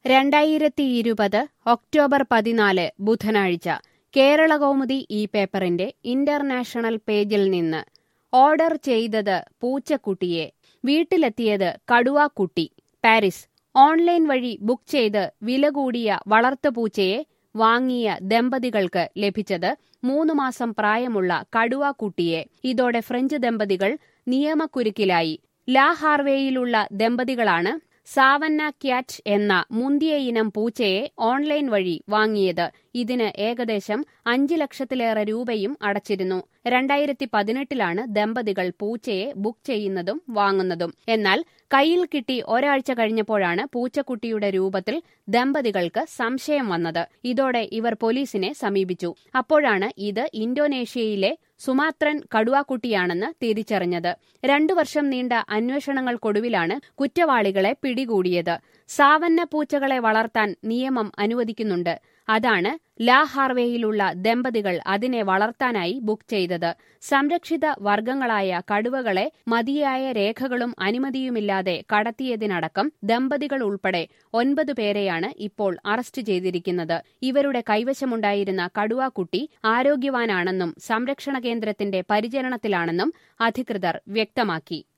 രണ്ടായിരത്തി ഇരുപത് ഒക്ടോബർ പതിനാല് ബുധനാഴ്ച കേരളകൗമുദി ഈ പേപ്പറിന്റെ ഇന്റർനാഷണൽ പേജിൽ നിന്ന് ഓർഡർ ചെയ്തത് പൂച്ചക്കുട്ടിയെ വീട്ടിലെത്തിയത് കടുവാക്കുട്ടി പാരീസ് ഓൺലൈൻ വഴി ബുക്ക് ചെയ്ത് വില കൂടിയ വളർത്തുപൂച്ചയെ വാങ്ങിയ ദമ്പതികൾക്ക് ലഭിച്ചത് മൂന്ന് മാസം പ്രായമുള്ള കടുവാക്കുട്ടിയെ ഇതോടെ ഫ്രഞ്ച് ദമ്പതികൾ നിയമക്കുരുക്കിലായി ലാ ഹാർവേയിലുള്ള ദമ്പതികളാണ് സാവന്ന ക്യാറ്റ് എന്ന മുന്തിയ ഇനം പൂച്ചയെ ഓൺലൈൻ വഴി വാങ്ങിയത് ഇതിന് ഏകദേശം അഞ്ച് ലക്ഷത്തിലേറെ രൂപയും അടച്ചിരുന്നു രണ്ടായിരത്തി പതിനെട്ടിലാണ് ദമ്പതികൾ പൂച്ചയെ ബുക്ക് ചെയ്യുന്നതും വാങ്ങുന്നതും എന്നാൽ കയ്യിൽ കിട്ടി ഒരാഴ്ച കഴിഞ്ഞപ്പോഴാണ് പൂച്ചക്കുട്ടിയുടെ രൂപത്തിൽ ദമ്പതികൾക്ക് സംശയം വന്നത് ഇതോടെ ഇവർ പോലീസിനെ സമീപിച്ചു അപ്പോഴാണ് ഇത് ഇന്തോനേഷ്യയിലെ സുമാത്രൻ കടുവാക്കുട്ടിയാണെന്ന് തിരിച്ചറിഞ്ഞത് രണ്ടു വർഷം നീണ്ട അന്വേഷണങ്ങൾക്കൊടുവിലാണ് കുറ്റവാളികളെ പിടികൂടിയത് സാവന്ന പൂച്ചകളെ വളർത്താൻ നിയമം അനുവദിക്കുന്നുണ്ട് അതാണ് ലാ ഹാർവേയിലുള്ള ദമ്പതികൾ അതിനെ വളർത്താനായി ബുക്ക് ചെയ്തത് സംരക്ഷിത വർഗങ്ങളായ കടുവകളെ മതിയായ രേഖകളും അനുമതിയുമില്ലാതെ കടത്തിയതിനടക്കം ദമ്പതികൾ ഉൾപ്പെടെ ഒൻപത് പേരെയാണ് ഇപ്പോൾ അറസ്റ്റ് ചെയ്തിരിക്കുന്നത് ഇവരുടെ കൈവശമുണ്ടായിരുന്ന കടുവാക്കുട്ടി ആരോഗ്യവാനാണെന്നും സംരക്ഷണ കേന്ദ്രത്തിന്റെ പരിചരണത്തിലാണെന്നും അധികൃതർ വ്യക്തമാക്കി